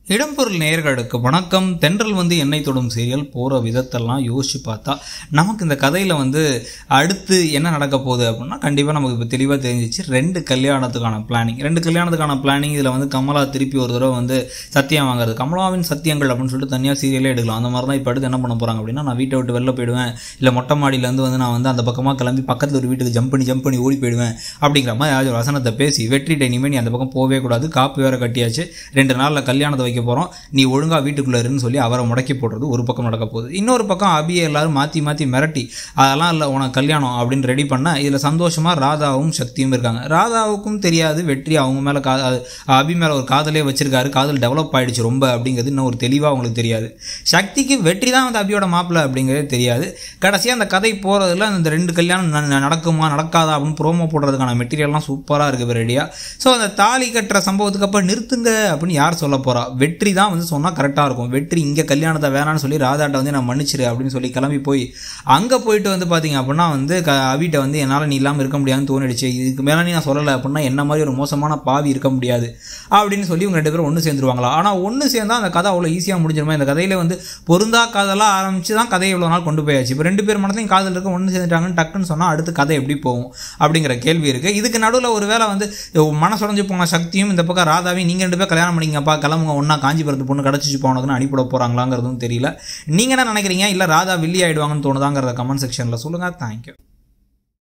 இடம்பொருள் நேயர்களுக்கு வணக்கம் தென்றல் வந்து எண்ணெய் தொடும் சீரியல் போகிற விதத்தெல்லாம் யோசிச்சு பார்த்தா நமக்கு இந்த கதையில் வந்து அடுத்து என்ன நடக்க போகுது அப்படின்னா கண்டிப்பாக நமக்கு இப்போ தெளிவாக தெரிஞ்சிச்சு ரெண்டு கல்யாணத்துக்கான பிளானிங் ரெண்டு கல்யாணத்துக்கான பிளானிங் இதில் வந்து கமலா திருப்பி ஒரு தடவை வந்து சத்தியம் வாங்குறது கமலாவின் சத்தியங்கள் அப்படின்னு சொல்லிட்டு தனியாக சீரியலே எடுக்கலாம் அந்த மாதிரி தான் இப்போ அடுத்து என்ன பண்ண போகிறாங்க அப்படின்னா நான் வீட்டை விட்டு வெளில போயிடுவேன் இல்லை மொட்டை மாடியிலேருந்து வந்து நான் வந்து அந்த பக்கமாக கிளம்பி பக்கத்தில் ஒரு வீட்டுக்கு ஜம்ப் பண்ணி ஜம்ப் பண்ணி ஓடி போயிடுவேன் அப்படிங்கிற மாதிரி ஏதாச்சும் ஒரு வசனத்தை பேசி வெற்றிட்ட இனிமேல் நீ அந்த பக்கம் போகவே கூடாது காப்பு வேற கட்டியாச்சு ரெண்டு நாளில் கல்யாணத்தை வைக்க போகிறோம் நீ ஒழுங்காக வீட்டுக்குள்ளே இருன்னு சொல்லி அவரை முடக்கி போடுறது ஒரு பக்கம் நடக்க போகுது இன்னொரு பக்கம் அபியை எல்லாரும் மாற்றி மாற்றி மிரட்டி அதெல்லாம் இல்லை உனக்கு கல்யாணம் அப்படின்னு ரெடி பண்ண இதில் சந்தோஷமாக ராதாவும் சக்தியும் இருக்காங்க ராதாவுக்கும் தெரியாது வெற்றி அவங்க மேலே கா அது அபி மேலே ஒரு காதலே வச்சிருக்காரு காதல் டெவலப் ஆயிடுச்சு ரொம்ப அப்படிங்கிறது இன்னும் ஒரு தெளிவாக அவங்களுக்கு தெரியாது சக்திக்கு வெற்றி தான் வந்து அபியோட மாப்பிள்ளை அப்படிங்கிறது தெரியாது கடைசியாக அந்த கதை போகிறதுல அந்த ரெண்டு கல்யாணம் ந- ந- நடக்குமா நடக்காதா அப்படின்னு ப்ரோமோ போடுறதுக்கான மெட்டீரியல்லாம் சூப்பராக இருக்குது ரெடியாக ஸோ அந்த தாலி கட்டுற சம்பவத்துக்கு அப்புறம் நிறுத்துங்க அப்படின்னு யார் சொல்ல போகிறா வெற்றி தான் வந்து சொன்னால் கரெக்டாக இருக்கும் வெற்றி இங்கே கல்யாணத்தை வேணான்னு சொல்லி ராதாட்ட வந்து நான் மன்னிச்சிரு அப்படின்னு சொல்லி கிளம்பி போய் அங்கே போயிட்டு வந்து பார்த்தீங்க அப்படின்னா வந்து க அவிட்ட வந்து என்னால் நீ இல்லாமல் இருக்க முடியாதுன்னு தோணிடுச்சு இதுக்கு மேலே நீ நான் சொல்லலை அப்படின்னா என்ன மாதிரி ஒரு மோசமான பாவி இருக்க முடியாது அப்படின்னு சொல்லி இவங்க ரெண்டு பேரும் ஒன்று சேர்ந்துருவாங்களா ஆனால் ஒன்று சேர்ந்தா அந்த கதை அவ்வளோ ஈஸியாக முடிஞ்சிருமா இந்த கதையில் வந்து பொருந்தா காதலாக ஆரம்பிச்சு தான் கதையை இவ்வளோ நாள் கொண்டு போயாச்சு இப்போ ரெண்டு பேர் மனத்தையும் காதல் இருக்க ஒன்று சேர்ந்துட்டாங்கன்னு டக்குன்னு சொன்னால் அடுத்து கதை எப்படி போகும் அப்படிங்கிற கேள்வி இருக்குது இதுக்கு நடுவில் ஒரு வேளை வந்து மனசுடைஞ்சு போன சக்தியும் இந்த பக்கம் ராதாவையும் நீங்கள் ரெண்டு பேர் கல்யாணம் பண்ணிங்கப்பா கிளம்புங்க ஒன்றா காஞ்சிபுரத்து பொண்ணு கிடச்சிச்சு போனதுன்னு அனுப்பிட போகிறாங்களாங்கிறதும் தெரியல நீங்கள் என்ன நினைக்கிறீங்க இல்லை ராதா வில்லி ஆயிடுவாங்கன்னு தோணுதாங்கிறத கமெண்ட் செக்ஷனில் சொல்லுங்கள் தேங்க்யூ